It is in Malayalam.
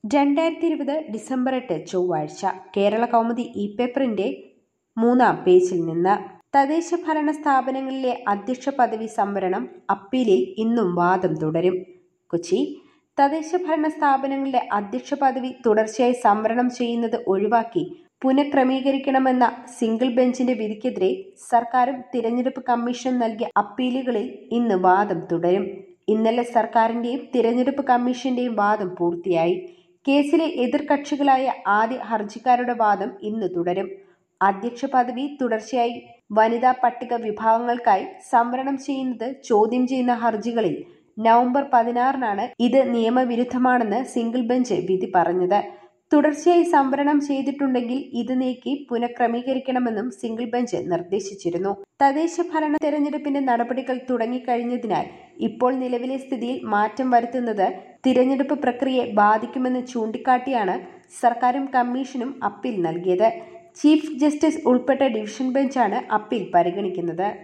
രണ്ടായിരത്തി ഇരുപത് ഡിസംബർ എട്ട് ചൊവ്വാഴ്ച കേരള കൗമുദി ഇ പേപ്പറിന്റെ മൂന്നാം പേജിൽ നിന്ന് തദ്ദേശ ഭരണ സ്ഥാപനങ്ങളിലെ അധ്യക്ഷ പദവി സംവരണം അപ്പീലിൽ ഇന്നും വാദം തുടരും കൊച്ചി തദ്ദേശ ഭരണ സ്ഥാപനങ്ങളിലെ അധ്യക്ഷ പദവി തുടർച്ചയായി സംവരണം ചെയ്യുന്നത് ഒഴിവാക്കി പുനഃക്രമീകരിക്കണമെന്ന സിംഗിൾ ബെഞ്ചിന്റെ വിധിക്കെതിരെ സർക്കാരും തിരഞ്ഞെടുപ്പ് കമ്മീഷനും നൽകിയ അപ്പീലുകളിൽ ഇന്ന് വാദം തുടരും ഇന്നലെ സർക്കാരിന്റെയും തിരഞ്ഞെടുപ്പ് കമ്മീഷന്റെയും വാദം പൂർത്തിയായി കേസിലെ എതിർകക്ഷികളായ ആദ്യ ഹർജിക്കാരുടെ വാദം ഇന്ന് തുടരും അധ്യക്ഷ പദവി തുടർച്ചയായി വനിതാ പട്ടിക വിഭാഗങ്ങൾക്കായി സംവരണം ചെയ്യുന്നത് ചോദ്യം ചെയ്യുന്ന ഹർജികളിൽ നവംബർ പതിനാറിനാണ് ഇത് നിയമവിരുദ്ധമാണെന്ന് സിംഗിൾ ബെഞ്ച് വിധി പറഞ്ഞത് തുടർച്ചയായി സംവരണം ചെയ്തിട്ടുണ്ടെങ്കിൽ ഇത് നീക്കി പുനഃക്രമീകരിക്കണമെന്നും സിംഗിൾ ബെഞ്ച് നിർദ്ദേശിച്ചിരുന്നു തദ്ദേശ ഭരണ തെരഞ്ഞെടുപ്പിന്റെ നടപടികൾ തുടങ്ങിക്കഴിഞ്ഞതിനാൽ ഇപ്പോൾ നിലവിലെ സ്ഥിതിയിൽ മാറ്റം വരുത്തുന്നത് തിരഞ്ഞെടുപ്പ് പ്രക്രിയയെ ബാധിക്കുമെന്ന് ചൂണ്ടിക്കാട്ടിയാണ് സർക്കാരും കമ്മീഷനും അപ്പീൽ നൽകിയത് ചീഫ് ജസ്റ്റിസ് ഉൾപ്പെട്ട ഡിവിഷൻ ബെഞ്ചാണ് അപ്പീൽ പരിഗണിക്കുന്നത്